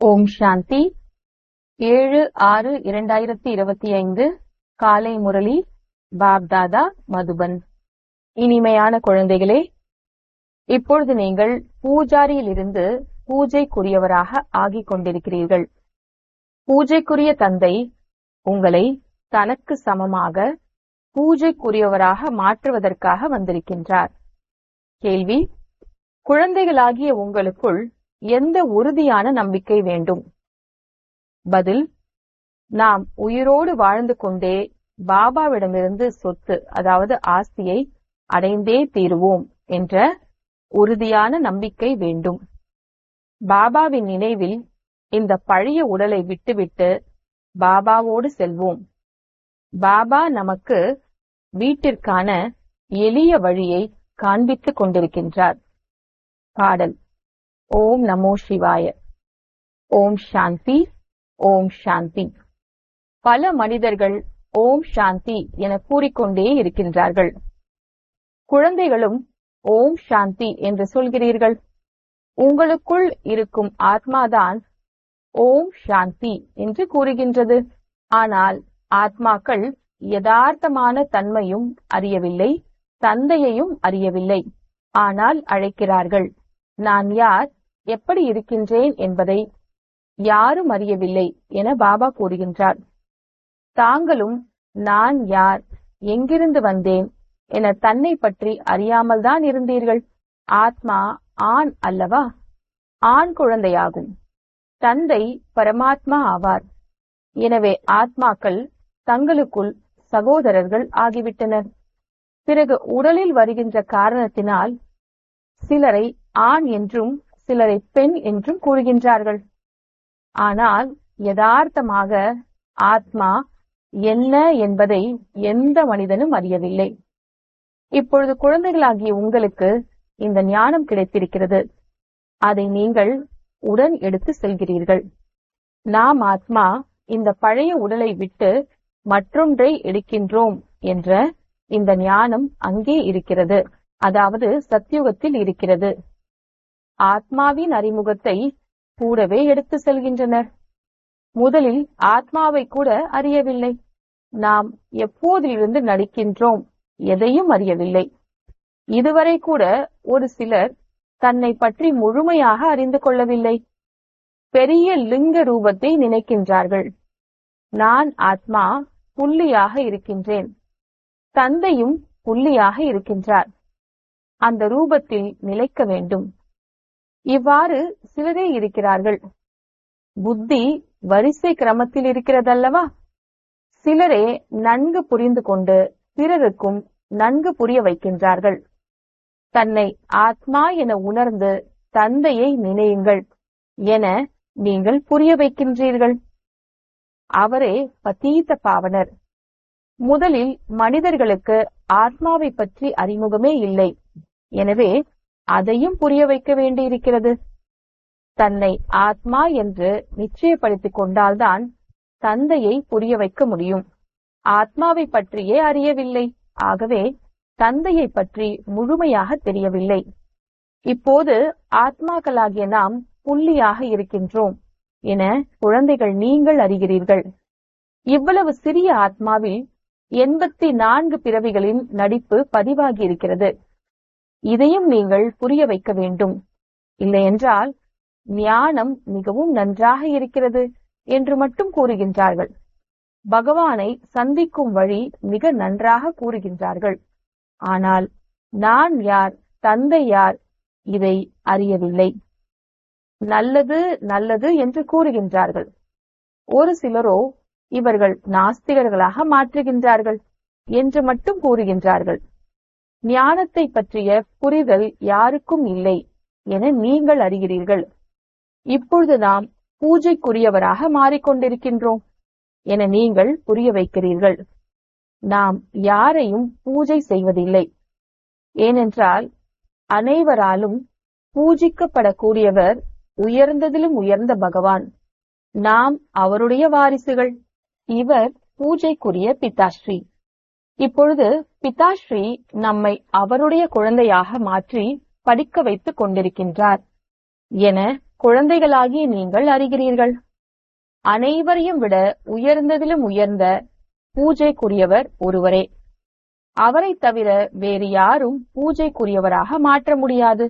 ஓம் சாந்தி ஏழு ஆறு இரண்டாயிரத்தி இருபத்தி ஐந்து காலை முரளி பாப்தாதா மதுபன் இனிமையான குழந்தைகளே இப்பொழுது நீங்கள் பூஜாரியிலிருந்து பூஜைக்குரியவராக ஆகிக் கொண்டிருக்கிறீர்கள் பூஜைக்குரிய தந்தை உங்களை தனக்கு சமமாக பூஜைக்குரியவராக மாற்றுவதற்காக வந்திருக்கின்றார் கேள்வி குழந்தைகளாகிய உங்களுக்குள் எந்த உறுதியான நம்பிக்கை வேண்டும் பதில் நாம் உயிரோடு வாழ்ந்து கொண்டே பாபாவிடமிருந்து சொத்து அதாவது ஆஸ்தியை அடைந்தே தீருவோம் என்ற உறுதியான நம்பிக்கை வேண்டும் பாபாவின் நினைவில் இந்த பழைய உடலை விட்டுவிட்டு பாபாவோடு செல்வோம் பாபா நமக்கு வீட்டிற்கான எளிய வழியை காண்பித்துக் கொண்டிருக்கின்றார் பாடல் ஓம் நமோ சிவாய ஓம் சாந்தி ஓம் சாந்தி பல மனிதர்கள் ஓம் சாந்தி என கூறிக்கொண்டே இருக்கின்றார்கள் குழந்தைகளும் ஓம் சாந்தி என்று சொல்கிறீர்கள் உங்களுக்குள் இருக்கும் ஆத்மாதான் ஓம் சாந்தி என்று கூறுகின்றது ஆனால் ஆத்மாக்கள் யதார்த்தமான தன்மையும் அறியவில்லை தந்தையையும் அறியவில்லை ஆனால் அழைக்கிறார்கள் நான் யார் எப்படி இருக்கின்றேன் என்பதை யாரும் அறியவில்லை என பாபா கூறுகின்றார் தாங்களும் நான் யார் எங்கிருந்து வந்தேன் என தன்னை பற்றி அறியாமல் தான் இருந்தீர்கள் ஆத்மா ஆண் அல்லவா ஆண் குழந்தையாகும் தந்தை பரமாத்மா ஆவார் எனவே ஆத்மாக்கள் தங்களுக்குள் சகோதரர்கள் ஆகிவிட்டனர் பிறகு உடலில் வருகின்ற காரணத்தினால் சிலரை ஆண் என்றும் சிலரை பெண் என்றும் கூறுகின்றார்கள் ஆனால் யதார்த்தமாக ஆத்மா என்ன என்பதை எந்த மனிதனும் அறியவில்லை இப்பொழுது குழந்தைகளாகிய உங்களுக்கு இந்த ஞானம் கிடைத்திருக்கிறது அதை நீங்கள் உடன் எடுத்து செல்கிறீர்கள் நாம் ஆத்மா இந்த பழைய உடலை விட்டு மற்றொன்றை எடுக்கின்றோம் என்ற இந்த ஞானம் அங்கே இருக்கிறது அதாவது சத்தியுகத்தில் இருக்கிறது ஆத்மாவின் அறிமுகத்தை கூடவே எடுத்து செல்கின்றனர் முதலில் ஆத்மாவை கூட அறியவில்லை நாம் எப்போதிலிருந்து நடிக்கின்றோம் எதையும் அறியவில்லை இதுவரை கூட ஒரு சிலர் தன்னை பற்றி முழுமையாக அறிந்து கொள்ளவில்லை பெரிய லிங்க ரூபத்தை நினைக்கின்றார்கள் நான் ஆத்மா புள்ளியாக இருக்கின்றேன் தந்தையும் புள்ளியாக இருக்கின்றார் அந்த ரூபத்தில் நிலைக்க வேண்டும் இவ்வாறு சிலரே இருக்கிறார்கள் புத்தி வரிசை கிரமத்தில் இருக்கிறதல்லவா சிலரே நன்கு புரிந்து கொண்டு பிறருக்கும் நன்கு புரிய வைக்கின்றார்கள் தன்னை ஆத்மா என உணர்ந்து தந்தையை நினையுங்கள் என நீங்கள் புரிய வைக்கின்றீர்கள் அவரே பதீத்த பாவனர் முதலில் மனிதர்களுக்கு ஆத்மாவை பற்றி அறிமுகமே இல்லை எனவே அதையும் புரிய வைக்க வேண்டியிருக்கிறது தன்னை ஆத்மா என்று நிச்சயப்படுத்திக் கொண்டால்தான் தந்தையை புரிய வைக்க முடியும் ஆத்மாவை பற்றியே அறியவில்லை ஆகவே தந்தையை பற்றி முழுமையாக தெரியவில்லை இப்போது ஆத்மாக்களாகிய நாம் புள்ளியாக இருக்கின்றோம் என குழந்தைகள் நீங்கள் அறிகிறீர்கள் இவ்வளவு சிறிய ஆத்மாவில் எண்பத்தி நான்கு பிறவிகளின் நடிப்பு பதிவாகி இருக்கிறது இதையும் நீங்கள் புரிய வைக்க வேண்டும் இல்லையென்றால் ஞானம் மிகவும் நன்றாக இருக்கிறது என்று மட்டும் கூறுகின்றார்கள் பகவானை சந்திக்கும் வழி மிக நன்றாக கூறுகின்றார்கள் ஆனால் நான் யார் தந்தை யார் இதை அறியவில்லை நல்லது நல்லது என்று கூறுகின்றார்கள் ஒரு சிலரோ இவர்கள் நாஸ்திகர்களாக மாற்றுகின்றார்கள் என்று மட்டும் கூறுகின்றார்கள் ஞானத்தை பற்றிய புரிதல் யாருக்கும் இல்லை என நீங்கள் அறிகிறீர்கள் இப்பொழுது நாம் பூஜைக்குரியவராக மாறிக்கொண்டிருக்கின்றோம் என நீங்கள் புரிய வைக்கிறீர்கள் நாம் யாரையும் பூஜை செய்வதில்லை ஏனென்றால் அனைவராலும் பூஜிக்கப்படக்கூடியவர் உயர்ந்ததிலும் உயர்ந்த பகவான் நாம் அவருடைய வாரிசுகள் இவர் பூஜைக்குரிய பிதாஸ்ரீ இப்பொழுது பிதாஸ்ரீ நம்மை அவருடைய குழந்தையாக மாற்றி படிக்க வைத்துக் கொண்டிருக்கின்றார் என குழந்தைகளாகிய நீங்கள் அறிகிறீர்கள் அனைவரையும் விட உயர்ந்ததிலும் உயர்ந்த பூஜைக்குரியவர் ஒருவரே அவரை தவிர வேறு யாரும் பூஜைக்குரியவராக மாற்ற முடியாது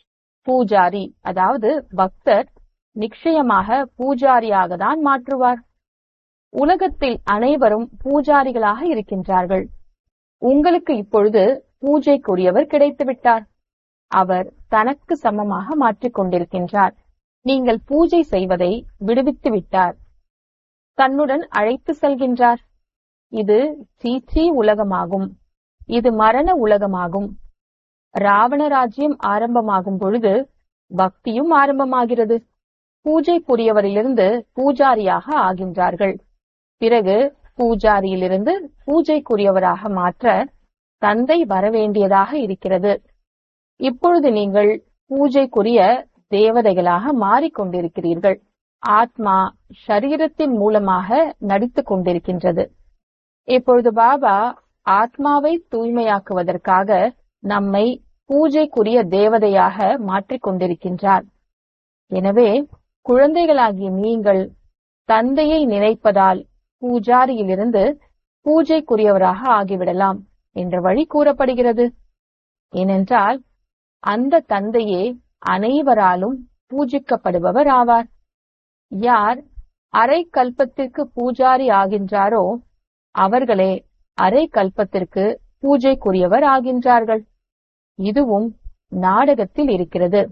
பூஜாரி அதாவது பக்தர் நிச்சயமாக பூஜாரியாக தான் மாற்றுவார் உலகத்தில் அனைவரும் பூஜாரிகளாக இருக்கின்றார்கள் உங்களுக்கு இப்பொழுது பூஜைக்குரியவர் கிடைத்துவிட்டார் அவர் தனக்கு சமமாக மாற்றிக் கொண்டிருக்கின்றார் நீங்கள் பூஜை செய்வதை விடுவித்து விட்டார் தன்னுடன் அழைத்து செல்கின்றார் இது சீச்சி உலகமாகும் இது மரண உலகமாகும் ராவண ராஜ்யம் ஆரம்பமாகும் பொழுது பக்தியும் ஆரம்பமாகிறது பூஜைக்குரியவரிலிருந்து பூஜாரியாக ஆகின்றார்கள் பிறகு பூஜாரியிலிருந்து பூஜைக்குரியவராக மாற்ற தந்தை வரவேண்டியதாக இருக்கிறது இப்பொழுது நீங்கள் பூஜைக்குரிய தேவதைகளாக மாறிக்கொண்டிருக்கிறீர்கள் ஆத்மா ஷரீரத்தின் மூலமாக நடித்துக் கொண்டிருக்கின்றது இப்பொழுது பாபா ஆத்மாவை தூய்மையாக்குவதற்காக நம்மை பூஜைக்குரிய தேவதையாக மாற்றிக் கொண்டிருக்கின்றார் எனவே குழந்தைகளாகிய நீங்கள் தந்தையை நினைப்பதால் பூஜாரியிலிருந்து பூஜைக்குரியவராக ஆகிவிடலாம் என்ற வழி கூறப்படுகிறது ஏனென்றால் அந்த தந்தையே அனைவராலும் பூஜிக்கப்படுபவர் ஆவார் யார் அரை கல்பத்திற்கு பூஜாரி ஆகின்றாரோ அவர்களே அரை கல்பத்திற்கு பூஜைக்குரியவர் ஆகின்றார்கள் இதுவும் நாடகத்தில் இருக்கிறது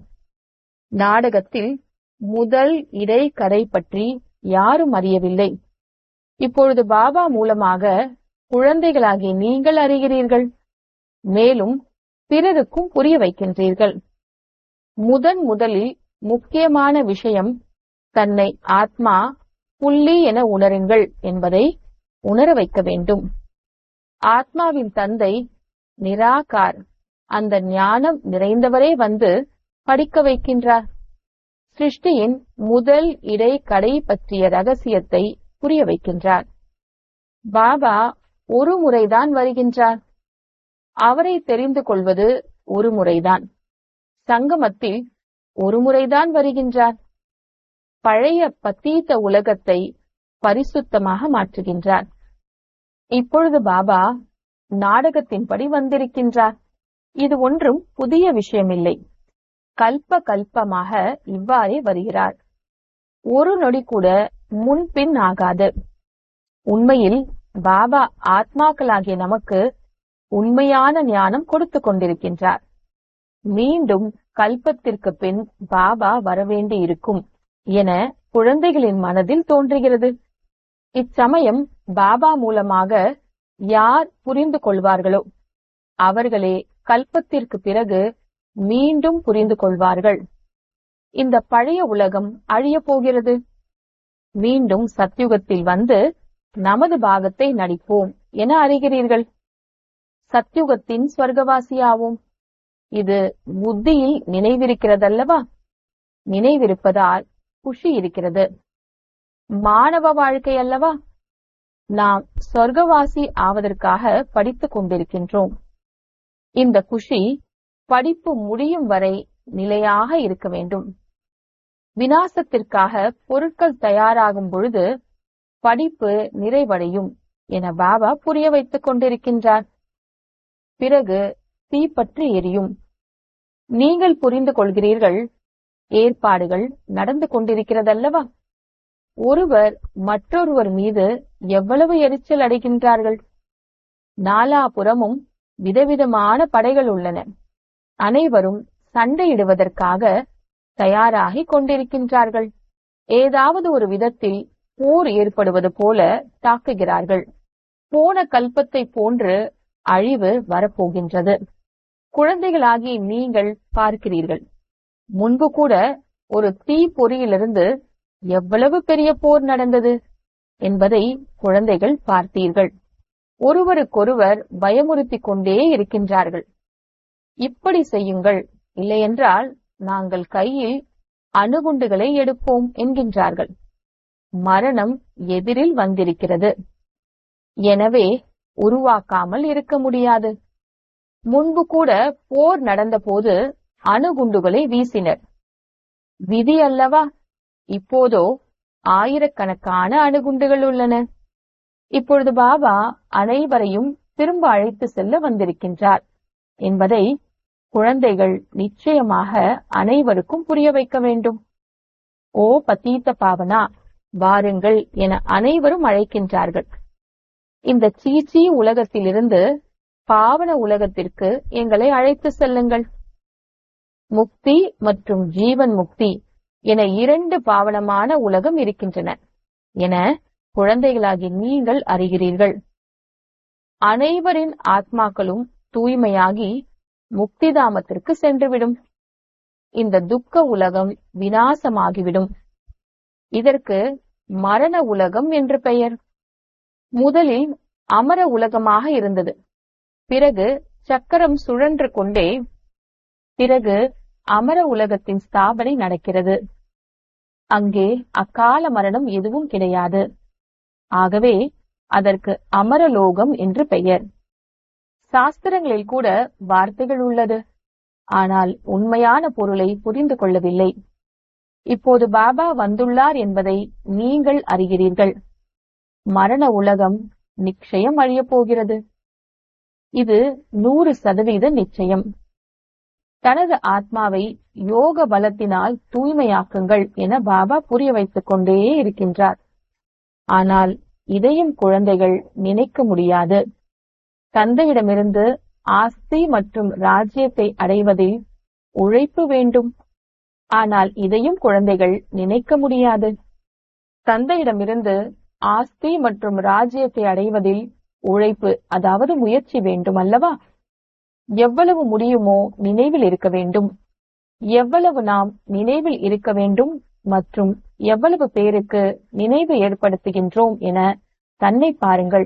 நாடகத்தில் முதல் இடை கதை பற்றி யாரும் அறியவில்லை இப்பொழுது பாபா மூலமாக குழந்தைகளாகிய நீங்கள் அறிகிறீர்கள் மேலும் பிறருக்கும் புரிய வைக்கின்றீர்கள் முதன் முதலில் முக்கியமான விஷயம் தன்னை ஆத்மா புள்ளி என உணருங்கள் என்பதை உணர வைக்க வேண்டும் ஆத்மாவின் தந்தை நிராகார் அந்த ஞானம் நிறைந்தவரே வந்து படிக்க வைக்கின்றார் சிருஷ்டியின் முதல் இடை கடை பற்றிய ரகசியத்தை புரிய வைக்கின்றார் பாபா ஒரு முறைதான் வருகின்றார் அவரை தெரிந்து கொள்வது ஒரு முறைதான் சங்கமத்தில் ஒரு முறைதான் வருகின்றார் பழைய பத்தீத்த உலகத்தை பரிசுத்தமாக மாற்றுகின்றார் இப்பொழுது பாபா நாடகத்தின்படி வந்திருக்கின்றார் இது ஒன்றும் புதிய விஷயமில்லை கல்ப கல்பமாக இவ்வாறே வருகிறார் ஒரு நொடி கூட முன்பின் ஆகாது உண்மையில் பாபா ஆத்மாக்களாகிய நமக்கு உண்மையான ஞானம் கொடுத்து கொண்டிருக்கின்றார் மீண்டும் கல்பத்திற்கு பின் பாபா வரவேண்டி இருக்கும் என குழந்தைகளின் மனதில் தோன்றுகிறது இச்சமயம் பாபா மூலமாக யார் புரிந்து கொள்வார்களோ அவர்களே கல்பத்திற்கு பிறகு மீண்டும் புரிந்து கொள்வார்கள் இந்த பழைய உலகம் அழிய போகிறது மீண்டும் சத்யுகத்தில் வந்து நமது பாகத்தை நடிப்போம் என அறிகிறீர்கள் சத்யுகத்தின் ஸ்வர்கவாசியாவோம் இது புத்தியில் நினைவிருக்கிறதல்லவா நினைவிருப்பதால் குஷி இருக்கிறது மாணவ வாழ்க்கை அல்லவா நாம் சொர்க்கவாசி ஆவதற்காக படித்துக் கொண்டிருக்கின்றோம் இந்த குஷி படிப்பு முடியும் வரை நிலையாக இருக்க வேண்டும் வினாசத்திற்காக பொருட்கள் தயாராகும் பொழுது படிப்பு நிறைவடையும் என பாபா புரிய வைத்துக் கொண்டிருக்கின்றார் பிறகு தீப்பற்றி எரியும் நீங்கள் புரிந்து கொள்கிறீர்கள் ஏற்பாடுகள் நடந்து கொண்டிருக்கிறதல்லவா ஒருவர் மற்றொருவர் மீது எவ்வளவு எரிச்சல் அடைகின்றார்கள் நாலாபுறமும் விதவிதமான படைகள் உள்ளன அனைவரும் சண்டையிடுவதற்காக தயாராகிக் கொண்டிருக்கின்றார்கள் ஏதாவது ஒரு விதத்தில் போர் ஏற்படுவது போல தாக்குகிறார்கள் போன கல்பத்தை போன்று அழிவு வரப்போகின்றது குழந்தைகளாகி நீங்கள் பார்க்கிறீர்கள் முன்பு கூட ஒரு தீ பொறியிலிருந்து எவ்வளவு பெரிய போர் நடந்தது என்பதை குழந்தைகள் பார்த்தீர்கள் ஒருவருக்கொருவர் பயமுறுத்திக் கொண்டே இருக்கின்றார்கள் இப்படி செய்யுங்கள் இல்லையென்றால் நாங்கள் கையில் அணுகுண்டுகளை எடுப்போம் என்கின்றார்கள் மரணம் எதிரில் வந்திருக்கிறது எனவே உருவாக்காமல் இருக்க முடியாது முன்பு கூட போர் நடந்தபோது அணுகுண்டுகளை வீசினர் விதி அல்லவா இப்போதோ ஆயிரக்கணக்கான அணுகுண்டுகள் உள்ளன இப்பொழுது பாபா அனைவரையும் திரும்ப அழைத்து செல்ல வந்திருக்கின்றார் என்பதை குழந்தைகள் நிச்சயமாக அனைவருக்கும் புரிய வைக்க வேண்டும் ஓ பத்தீத்த பாவனா வாருங்கள் என அனைவரும் அழைக்கின்றார்கள் இந்த சீச்சி உலகத்திலிருந்து பாவன உலகத்திற்கு எங்களை அழைத்து செல்லுங்கள் முக்தி மற்றும் ஜீவன் முக்தி என இரண்டு பாவனமான உலகம் இருக்கின்றன என குழந்தைகளாகி நீங்கள் அறிகிறீர்கள் அனைவரின் ஆத்மாக்களும் தூய்மையாகி முக்திதாமத்திற்கு சென்றுவிடும் இந்த துக்க உலகம் வினாசமாகிவிடும் இதற்கு மரண உலகம் என்று பெயர் முதலில் அமர உலகமாக இருந்தது பிறகு சக்கரம் சுழன்று கொண்டே பிறகு அமர உலகத்தின் ஸ்தாபனை நடக்கிறது அங்கே அக்கால மரணம் எதுவும் கிடையாது ஆகவே அதற்கு அமரலோகம் என்று பெயர் சாஸ்திரங்களில் கூட வார்த்தைகள் உள்ளது ஆனால் உண்மையான பொருளை புரிந்து கொள்ளவில்லை இப்போது பாபா வந்துள்ளார் என்பதை நீங்கள் அறிகிறீர்கள் மரண உலகம் நிச்சயம் அழியப் போகிறது இது நூறு சதவீத நிச்சயம் தனது ஆத்மாவை யோக பலத்தினால் தூய்மையாக்குங்கள் என பாபா புரிய வைத்துக் கொண்டே இருக்கின்றார் ஆனால் இதையும் குழந்தைகள் நினைக்க முடியாது தந்தையிடமிருந்து ஆஸ்தி மற்றும் ராஜ்யத்தை அடைவதில் உழைப்பு வேண்டும் ஆனால் இதையும் குழந்தைகள் நினைக்க முடியாது தந்தையிடமிருந்து ஆஸ்தி மற்றும் ராஜ்யத்தை அடைவதில் உழைப்பு அதாவது முயற்சி வேண்டும் அல்லவா எவ்வளவு முடியுமோ நினைவில் இருக்க வேண்டும் எவ்வளவு நாம் நினைவில் இருக்க வேண்டும் மற்றும் எவ்வளவு பேருக்கு நினைவு ஏற்படுத்துகின்றோம் என தன்னை பாருங்கள்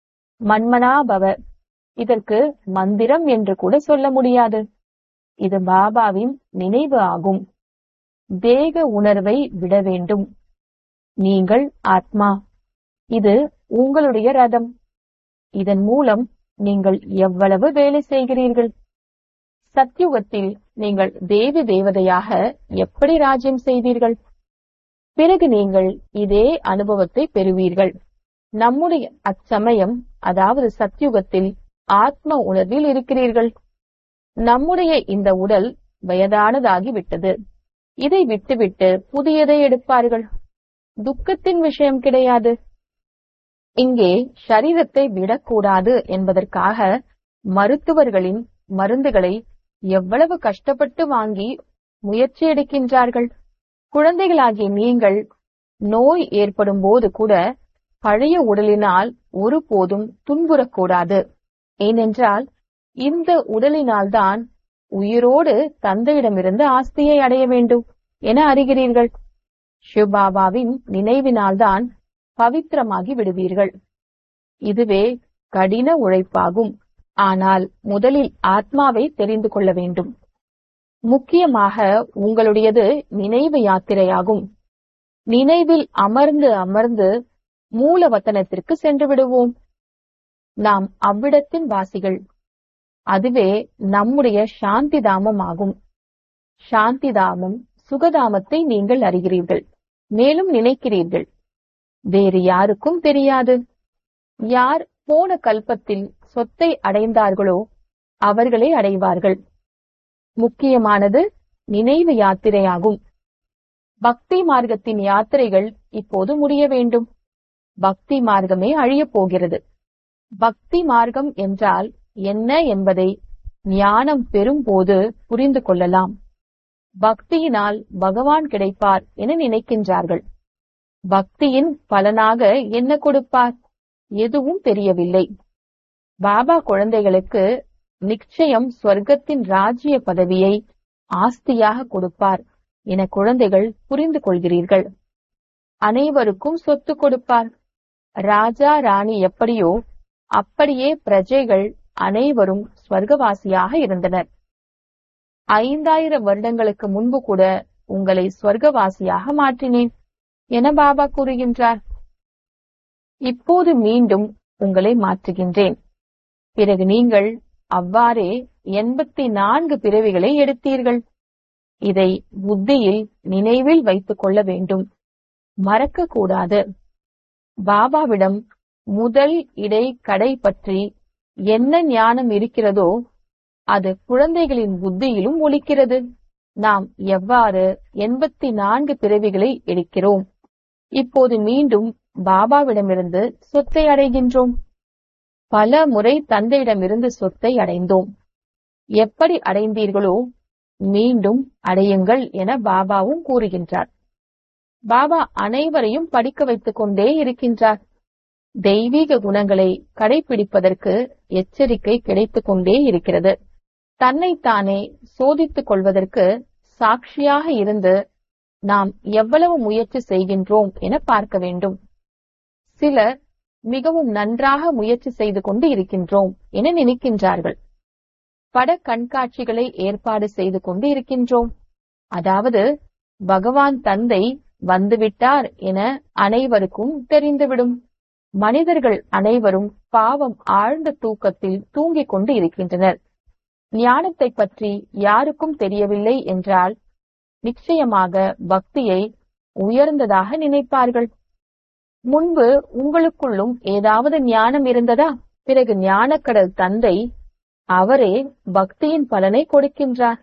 மன்மனாபவ இதற்கு மந்திரம் என்று கூட சொல்ல முடியாது இது பாபாவின் நினைவு ஆகும் தேக உணர்வை விட வேண்டும் நீங்கள் ஆத்மா இது உங்களுடைய ரதம் இதன் மூலம் நீங்கள் எவ்வளவு வேலை செய்கிறீர்கள் சத்யுகத்தில் நீங்கள் தேவி தேவதையாக எப்படி ராஜ்யம் செய்தீர்கள் பிறகு நீங்கள் இதே அனுபவத்தை பெறுவீர்கள் நம்முடைய அச்சமயம் அதாவது சத்யுகத்தில் ஆத்ம உணர்வில் இருக்கிறீர்கள் நம்முடைய இந்த உடல் வயதானதாகி விட்டது இதை விட்டுவிட்டு புதியதை எடுப்பார்கள் துக்கத்தின் விஷயம் கிடையாது இங்கே சரீரத்தை விடக்கூடாது என்பதற்காக மருத்துவர்களின் மருந்துகளை எவ்வளவு கஷ்டப்பட்டு வாங்கி முயற்சி எடுக்கின்றார்கள் குழந்தைகளாகிய நீங்கள் நோய் ஏற்படும் போது கூட பழைய உடலினால் ஒருபோதும் துன்புறக்கூடாது ஏனென்றால் இந்த உடலினால்தான் உயிரோடு தந்தையிடமிருந்து ஆஸ்தியை அடைய வேண்டும் என அறிகிறீர்கள் சிவபாபாவின் நினைவினால்தான் பவித்திரமாகி விடுவீர்கள் இதுவே கடின உழைப்பாகும் ஆனால் முதலில் ஆத்மாவை தெரிந்து கொள்ள வேண்டும் முக்கியமாக உங்களுடையது நினைவு யாத்திரையாகும் நினைவில் அமர்ந்து அமர்ந்து மூலவத்தனத்திற்கு சென்று விடுவோம் நாம் அவ்விடத்தின் வாசிகள் அதுவே நம்முடைய சாந்தி தாமம் ஆகும் சாந்தி தாமம் சுகதாமத்தை நீங்கள் அறிகிறீர்கள் மேலும் நினைக்கிறீர்கள் வேறு யாருக்கும் தெரியாது யார் போன கல்பத்தில் சொத்தை அடைந்தார்களோ அவர்களே அடைவார்கள் முக்கியமானது நினைவு யாத்திரையாகும் பக்தி மார்க்கத்தின் யாத்திரைகள் இப்போது முடிய வேண்டும் பக்தி மார்க்கமே அழியப் போகிறது பக்தி மார்க்கம் என்றால் என்ன என்பதை ஞானம் பெறும்போது புரிந்து கொள்ளலாம் பக்தியினால் பகவான் கிடைப்பார் என நினைக்கின்றார்கள் பக்தியின் பலனாக என்ன கொடுப்பார் எதுவும் தெரியவில்லை பாபா குழந்தைகளுக்கு நிச்சயம் ஸ்வர்க்கத்தின் ராஜ்ய பதவியை ஆஸ்தியாக கொடுப்பார் என குழந்தைகள் புரிந்து கொள்கிறீர்கள் அனைவருக்கும் சொத்து கொடுப்பார் ராஜா ராணி எப்படியோ அப்படியே பிரஜைகள் அனைவரும் ஸ்வர்கவாசியாக இருந்தனர் ஐந்தாயிரம் வருடங்களுக்கு முன்பு கூட உங்களை ஸ்வர்கவாசியாக மாற்றினேன் என பாபா கூறுகின்றார் இப்போது மீண்டும் உங்களை மாற்றுகின்றேன் பிறகு நீங்கள் அவ்வாறே எண்பத்தி நான்கு பிறவிகளை எடுத்தீர்கள் இதை புத்தியில் நினைவில் வைத்துக் கொள்ள வேண்டும் மறக்க கூடாது பாபாவிடம் முதல் இடை கடை பற்றி என்ன ஞானம் இருக்கிறதோ அது குழந்தைகளின் புத்தியிலும் ஒலிக்கிறது நாம் எவ்வாறு எண்பத்தி நான்கு பிறவிகளை எடுக்கிறோம் இப்போது மீண்டும் பாபாவிடமிருந்து சொத்தை அடைகின்றோம் பல முறை தந்தையிடமிருந்து சொத்தை அடைந்தோம் எப்படி அடைந்தீர்களோ மீண்டும் அடையுங்கள் என பாபாவும் கூறுகின்றார் பாபா அனைவரையும் படிக்க வைத்துக் கொண்டே இருக்கின்றார் தெய்வீக குணங்களை கடைபிடிப்பதற்கு எச்சரிக்கை கிடைத்துக் கொண்டே இருக்கிறது தன்னைத்தானே சோதித்துக் கொள்வதற்கு சாட்சியாக இருந்து நாம் எவ்வளவு முயற்சி செய்கின்றோம் என பார்க்க வேண்டும் சிலர் மிகவும் நன்றாக முயற்சி செய்து கொண்டு இருக்கின்றோம் என நினைக்கின்றார்கள் பட கண்காட்சிகளை ஏற்பாடு செய்து கொண்டு இருக்கின்றோம் அதாவது பகவான் தந்தை வந்துவிட்டார் என அனைவருக்கும் தெரிந்துவிடும் மனிதர்கள் அனைவரும் பாவம் ஆழ்ந்த தூக்கத்தில் தூங்கிக் கொண்டு இருக்கின்றனர் ஞானத்தை பற்றி யாருக்கும் தெரியவில்லை என்றால் நிச்சயமாக பக்தியை உயர்ந்ததாக நினைப்பார்கள் முன்பு உங்களுக்குள்ளும் ஏதாவது ஞானம் இருந்ததா பிறகு ஞானக்கடல் தந்தை அவரே பக்தியின் பலனை கொடுக்கின்றார்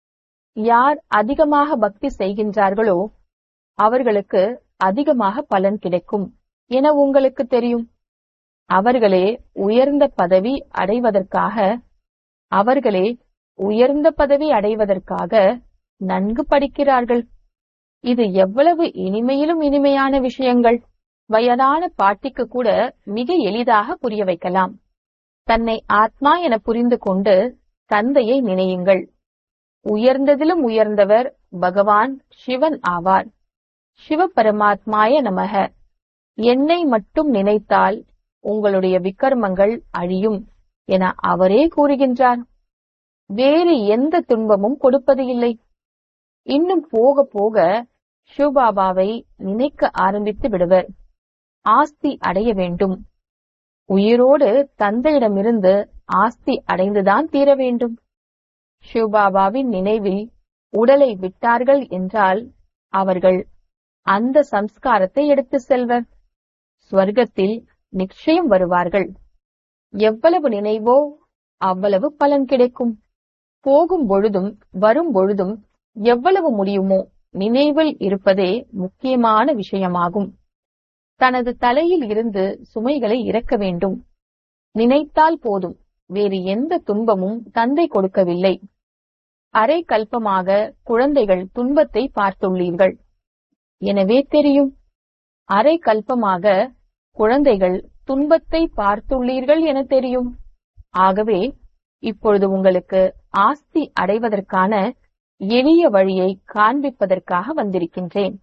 யார் அதிகமாக பக்தி செய்கின்றார்களோ அவர்களுக்கு அதிகமாக பலன் கிடைக்கும் என உங்களுக்கு தெரியும் அவர்களே உயர்ந்த பதவி அடைவதற்காக அவர்களே உயர்ந்த பதவி அடைவதற்காக நன்கு படிக்கிறார்கள் இது எவ்வளவு இனிமையிலும் இனிமையான விஷயங்கள் வயதான பாட்டிக்கு கூட மிக எளிதாக புரிய வைக்கலாம் தன்னை ஆத்மா என புரிந்து கொண்டு தந்தையை நினையுங்கள் உயர்ந்ததிலும் உயர்ந்தவர் பகவான் சிவன் ஆவார் சிவ பரமாத்மாய நமக என்னை மட்டும் நினைத்தால் உங்களுடைய விக்கர்மங்கள் அழியும் என அவரே கூறுகின்றார் வேறு எந்த துன்பமும் கொடுப்பது இல்லை இன்னும் போக போக சிவபாபாவை நினைக்க ஆரம்பித்து விடுவர் ஆஸ்தி அடைய வேண்டும் உயிரோடு தந்தையிடமிருந்து ஆஸ்தி அடைந்துதான் தீர வேண்டும் சிவபாபாவின் நினைவில் உடலை விட்டார்கள் என்றால் அவர்கள் அந்த சம்ஸ்காரத்தை எடுத்து செல்வர் ஸ்வர்க்கத்தில் நிச்சயம் வருவார்கள் எவ்வளவு நினைவோ அவ்வளவு பலன் கிடைக்கும் போகும் பொழுதும் வரும் பொழுதும் எவ்வளவு முடியுமோ நினைவில் இருப்பதே முக்கியமான விஷயமாகும் தனது தலையில் இருந்து சுமைகளை இறக்க வேண்டும் நினைத்தால் போதும் வேறு எந்த துன்பமும் தந்தை கொடுக்கவில்லை அரை கல்பமாக குழந்தைகள் துன்பத்தை பார்த்துள்ளீர்கள் எனவே தெரியும் அரை கல்பமாக குழந்தைகள் துன்பத்தை பார்த்துள்ளீர்கள் என தெரியும் ஆகவே இப்பொழுது உங்களுக்கு ஆஸ்தி அடைவதற்கான எளிய வழியை காண்பிப்பதற்காக வந்திருக்கின்றேன்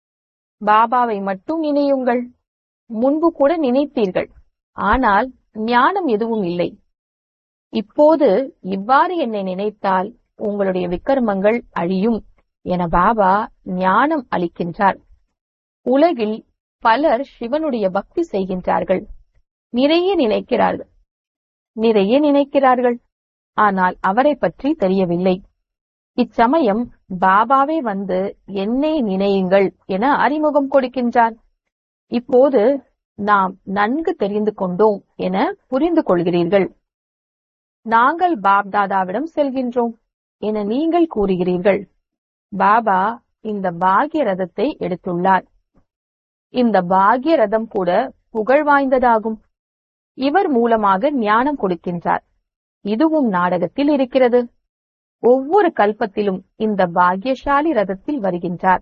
பாபாவை மட்டும் நினையுங்கள் முன்பு கூட நினைத்தீர்கள் ஆனால் ஞானம் எதுவும் இல்லை இப்போது இவ்வாறு என்னை நினைத்தால் உங்களுடைய விக்கர்மங்கள் அழியும் என பாபா ஞானம் அளிக்கின்றார் உலகில் பலர் சிவனுடைய பக்தி செய்கின்றார்கள் நிறைய நினைக்கிறார்கள் நிறைய நினைக்கிறார்கள் ஆனால் அவரை பற்றி தெரியவில்லை இச்சமயம் பாபாவே வந்து என்னை நினையுங்கள் என அறிமுகம் கொடுக்கின்றார் இப்போது நாம் நன்கு தெரிந்து கொண்டோம் என புரிந்து கொள்கிறீர்கள் நாங்கள் பாப்தாதாவிடம் செல்கின்றோம் என நீங்கள் கூறுகிறீர்கள் பாபா இந்த பாகிய ரதத்தை எடுத்துள்ளார் இந்த பாகிய ரதம் கூட புகழ் வாய்ந்ததாகும் இவர் மூலமாக ஞானம் கொடுக்கின்றார் இதுவும் நாடகத்தில் இருக்கிறது ஒவ்வொரு கல்பத்திலும் இந்த பாக்யசாலி ரதத்தில் வருகின்றார்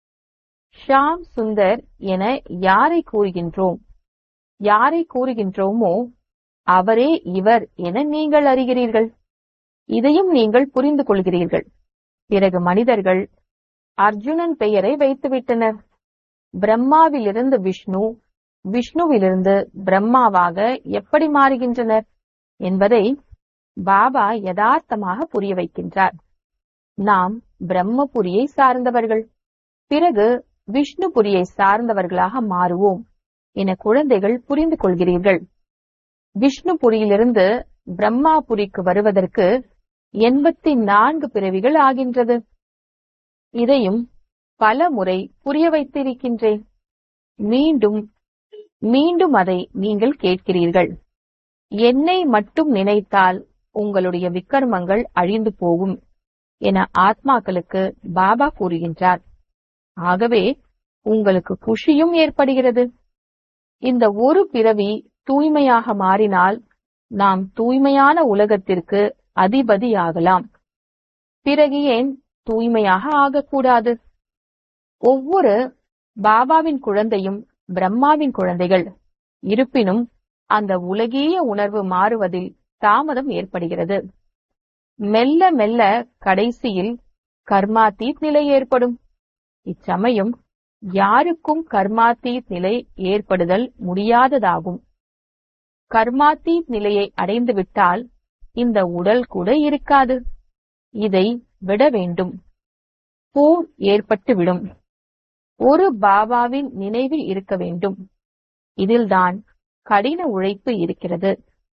ஷாம் சுந்தர் என யாரை கூறுகின்றோம் யாரை கூறுகின்றோமோ அவரே இவர் என நீங்கள் அறிகிறீர்கள் இதையும் நீங்கள் புரிந்து கொள்கிறீர்கள் பிறகு மனிதர்கள் அர்ஜுனன் பெயரை வைத்துவிட்டனர் பிரம்மாவிலிருந்து விஷ்ணு விஷ்ணுவிலிருந்து பிரம்மாவாக எப்படி மாறுகின்றனர் என்பதை பாபா யதார்த்தமாக புரிய வைக்கின்றார் நாம் பிரம்மபுரியை சார்ந்தவர்கள் பிறகு விஷ்ணுபுரியை சார்ந்தவர்களாக மாறுவோம் என குழந்தைகள் புரிந்து கொள்கிறீர்கள் விஷ்ணுபுரியிலிருந்து பிரம்மாபுரிக்கு வருவதற்கு எண்பத்தி நான்கு பிறவிகள் ஆகின்றது இதையும் பல முறை புரிய வைத்திருக்கின்றேன் மீண்டும் மீண்டும் அதை நீங்கள் கேட்கிறீர்கள் என்னை மட்டும் நினைத்தால் உங்களுடைய விக்கர்மங்கள் அழிந்து போகும் என ஆத்மாக்களுக்கு பாபா கூறுகின்றார் ஆகவே உங்களுக்கு குஷியும் ஏற்படுகிறது இந்த ஒரு பிறவி தூய்மையாக மாறினால் நாம் தூய்மையான உலகத்திற்கு அதிபதியாகலாம் பிறகு ஏன் தூய்மையாக ஆகக்கூடாது ஒவ்வொரு பாபாவின் குழந்தையும் பிரம்மாவின் குழந்தைகள் இருப்பினும் அந்த உலகீய உணர்வு மாறுவதில் தாமதம் ஏற்படுகிறது மெல்ல மெல்ல கடைசியில் கர்மாத்தீத் நிலை ஏற்படும் இச்சமயம் யாருக்கும் கர்மாத்தீத் நிலை ஏற்படுதல் முடியாததாகும் கர்மாத்தீத் நிலையை அடைந்துவிட்டால் இந்த உடல் கூட இருக்காது இதை விட வேண்டும் போர் ஏற்பட்டுவிடும் ஒரு பாபாவின் நினைவில் இருக்க வேண்டும் இதில்தான் கடின உழைப்பு இருக்கிறது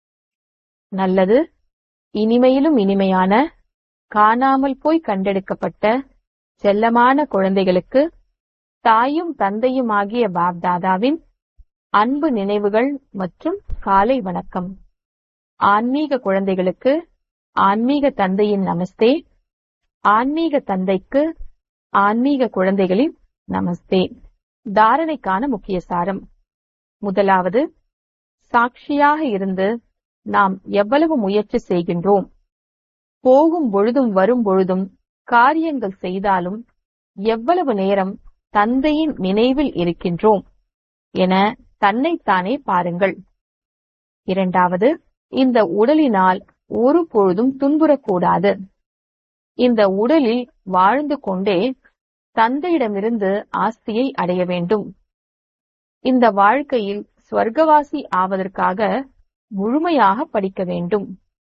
நல்லது இனிமையிலும் இனிமையான காணாமல் போய் கண்டெடுக்கப்பட்ட செல்லமான குழந்தைகளுக்கு தாயும் தந்தையுமாகிய பாப்தாதாவின் அன்பு நினைவுகள் மற்றும் காலை வணக்கம் ஆன்மீக குழந்தைகளுக்கு ஆன்மீக தந்தையின் நமஸ்தே ஆன்மீக தந்தைக்கு ஆன்மீக குழந்தைகளின் நமஸ்தே தாரணைக்கான முக்கிய சாரம் முதலாவது சாட்சியாக இருந்து நாம் எவ்வளவு முயற்சி செய்கின்றோம் போகும் பொழுதும் வரும் பொழுதும் காரியங்கள் செய்தாலும் எவ்வளவு நேரம் தந்தையின் நினைவில் இருக்கின்றோம் என தன்னைத்தானே பாருங்கள் இரண்டாவது இந்த உடலினால் ஒரு பொழுதும் துன்புறக்கூடாது இந்த உடலில் வாழ்ந்து கொண்டே தந்தையிடமிருந்து ஆஸ்தியை அடைய வேண்டும் இந்த வாழ்க்கையில் ஸ்வர்க்கவாசி ஆவதற்காக முழுமையாக படிக்க வேண்டும்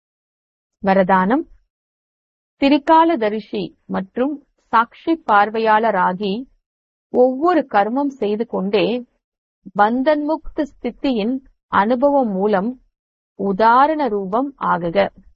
வரதானம் திரிகாலதரிசி மற்றும் சாட்சி பார்வையாளராகி ஒவ்வொரு கர்மம் செய்து கொண்டே பந்தன்முக்த ஸ்தித்தியின் அனுபவம் மூலம் உதாரண ரூபம் ஆகுக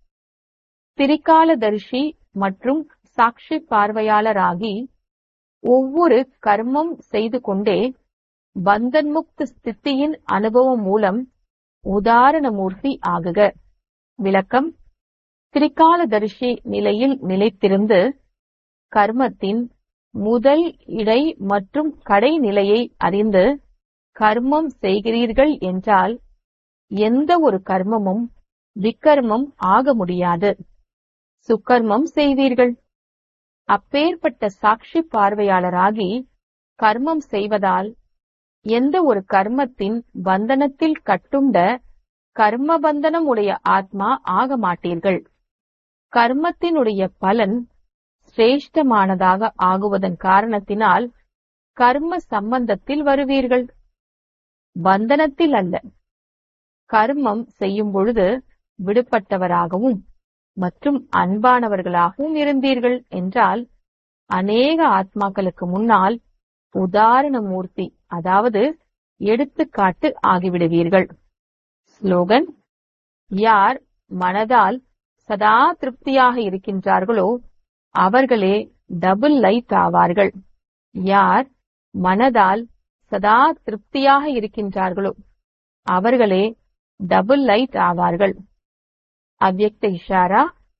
திரிகாலதரிசி மற்றும் சாட்சி பார்வையாளராகி ஒவ்வொரு கர்மம் செய்து கொண்டே பந்தன்முக்த ஸ்தித்தியின் அனுபவம் மூலம் உதாரண மூர்த்தி ஆகுக விளக்கம் திரிகாலதரிசி நிலையில் நிலைத்திருந்து கர்மத்தின் முதல் இடை மற்றும் கடை நிலையை அறிந்து கர்மம் செய்கிறீர்கள் என்றால் எந்த ஒரு கர்மமும் விக்கர்மம் ஆக முடியாது சுக்கர்மம் செய்வீர்கள் அப்பேற்பட்ட சாட்சி பார்வையாளராகி கர்மம் செய்வதால் எந்த ஒரு கர்மத்தின் பந்தனத்தில் கட்டுண்ட கர்ம பந்தனம் உடைய ஆத்மா ஆக மாட்டீர்கள் கர்மத்தினுடைய பலன் சிரேஷ்டமானதாக ஆகுவதன் காரணத்தினால் கர்ம சம்பந்தத்தில் வருவீர்கள் பந்தனத்தில் அல்ல கர்மம் செய்யும் பொழுது விடுபட்டவராகவும் மற்றும் அன்பானவர்களாகவும் இருந்தீர்கள் என்றால் அநேக ஆத்மாக்களுக்கு முன்னால் உதாரண மூர்த்தி அதாவது எடுத்துக்காட்டு ஆகிவிடுவீர்கள் ஸ்லோகன் யார் மனதால் சதா திருப்தியாக இருக்கின்றார்களோ அவர்களே டபுள் லைட் ஆவார்கள் யார் மனதால் சதா திருப்தியாக இருக்கின்றார்களோ அவர்களே டபுள் லைட் ஆவார்கள் அவ்யக்த இஷாரா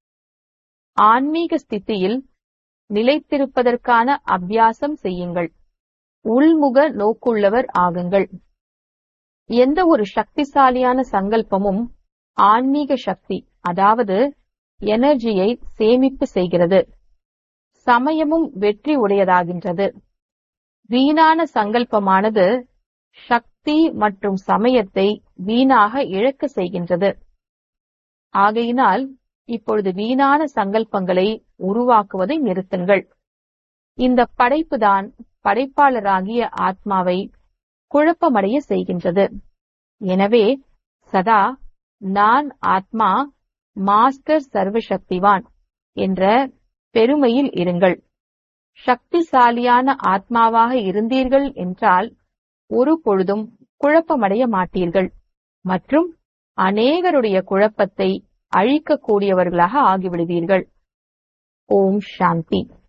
ஆன்மீக ஸ்திதியில் நிலைத்திருப்பதற்கான அபியாசம் செய்யுங்கள் உள்முக நோக்குள்ளவர் ஆகுங்கள் எந்த ஒரு சக்திசாலியான சங்கல்பமும் ஆன்மீக சக்தி அதாவது எனர்ஜியை சேமிப்பு செய்கிறது சமயமும் வெற்றி உடையதாகின்றது வீணான சங்கல்பமானது சக்தி மற்றும் சமயத்தை வீணாக இழக்க செய்கின்றது ஆகையினால் இப்பொழுது வீணான சங்கல்பங்களை உருவாக்குவதை நிறுத்துங்கள் இந்த படைப்புதான் படைப்பாளராகிய ஆத்மாவை குழப்பமடைய செய்கின்றது எனவே சதா நான் ஆத்மா மாஸ்டர் சர்வசக்திவான் என்ற பெருமையில் இருங்கள் சக்திசாலியான ஆத்மாவாக இருந்தீர்கள் என்றால் ஒரு பொழுதும் குழப்பமடைய மாட்டீர்கள் மற்றும் அநேகருடைய குழப்பத்தை அழிக்கக்கூடியவர்களாக ஆகிவிடுவீர்கள் ஓம் சாந்தி